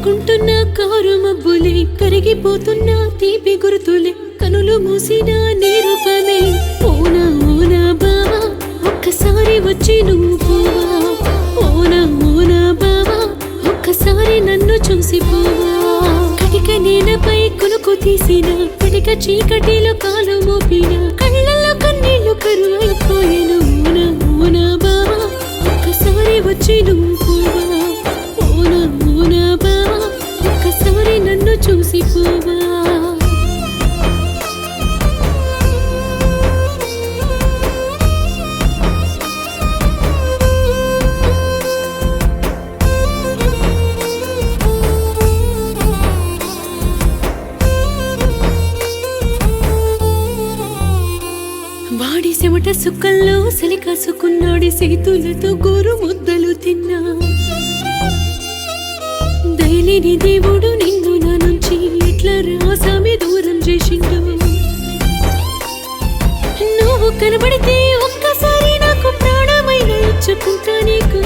కమ్ముకుంటున్న car మబ్బులే కరిగిపోతున్న తీపి గుర్తులే కనులు మూసిన నీ రూపమే ఓనా ఓనా బావా ఒక్కసారి వచ్చి నువ్వు పోవా ఓనా ఓనా బావా ఒక్కసారి నన్ను చూసి పోవా కటిక నేలపై కొనుకు తీసిన కటిక చీకటిలో కాలు మోపిన కళ్ళల్లో కన్నీళ్లు కరువైపోయాను ఓనా ఓనా బావా ఒక్కసారి వచ్చి నువ్వు పోవా ఓనా ఓనా బావా ఒక్కసారి నన్ను చూసి పోవా వాడి చెమట సుక్కల్లో సలి కాసుకున్నాడి చేతులతో గోరు ముద్దలు తిన్నా దయలేని దేవుడు నిన్ను నా నుంచి ఎట్లా రాసామి దూరం చేసిండు నువ్వు కనబడితే ఒక్కసారి నాకు ప్రాణమైన ఇచ్చుకుంటా నీకు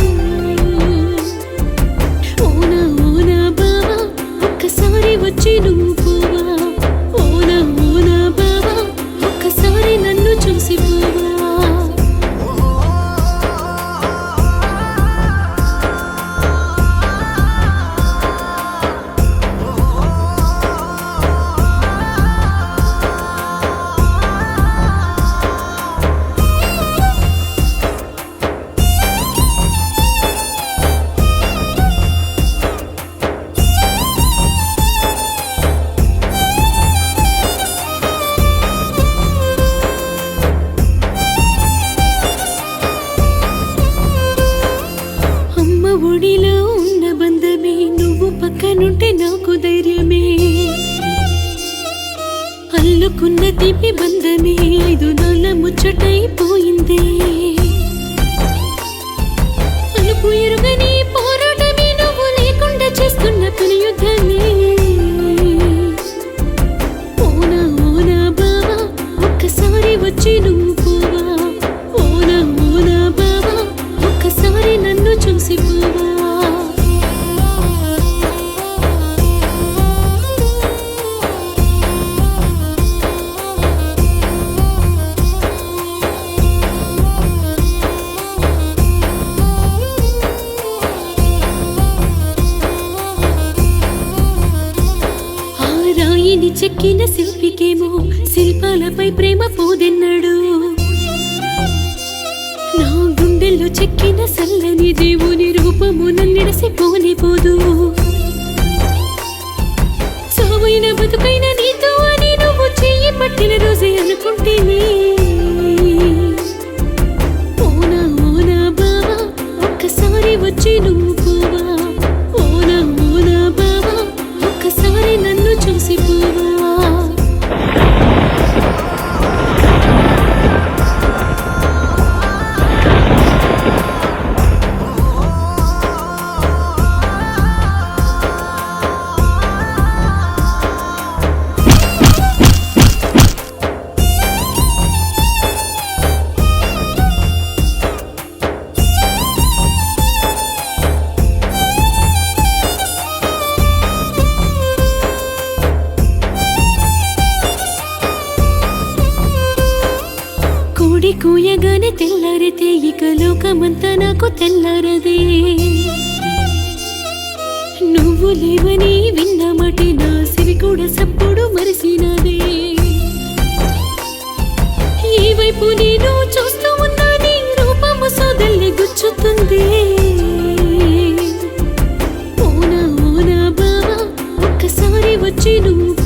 ఓనా ఓనా బావా ఒక్కసారి వచ్చి నువ్వు పోవా ఓనా ఓనా బావా ఒక్కసారి నన్ను చూసి పోవా అమ్మ ఒడిలో ఉన్న బంధమే నువ్వు పక్కనుంటే నాకు ధైర్యమే అల్లుకున్న తీపి బంధమే ఐదు నాళ్ళ ముచ్చటైపోయిందే అలుపు ఎరుగని పోరాటమే నువ్వు లేకుండా చేస్తున్న పని యుద్ధమే ఓనా ఓనా బావా ఒక్కసారి వచ్చి నువ్వు పోవా ఓనా ఓనా బావా ఒక్కసారి నన్ను చూసి పోవా ఆ రాయిని చెక్కిన శిల్పికేమో శిల్పాలపై ప్రేమ పోదెన్నడు నా గుండెల్లో చెక్కిన సల్లని దేవుని రూపము నన్నెడసిపోని పోదు సావైన బతుకైన నీతో అని నువ్వు చెయ్యి పట్టిన రోజే అనుకుంటేనే ఓనా ఓనా బావా ఒక్కసారి వచ్చి నువ్వు పోవా ఓనా ఓనా బావా ఒక్కసారి నన్ను చూసి పోవా కోడి కూయగానే తెల్లారితే ఇక లోకమంతా నాకు తెల్లారదే నువ్వు లేవని విన్నమాటే నా సిరి కూడా సప్పుడు మరిసినదే ఈ వైపు నేను చూస్తూ ఉన్నా నీ రూపము సోదల్ని గుచ్చుతుంది ఓనా ఓనా బావా ఒక్కసారి వచ్చి నువ్వు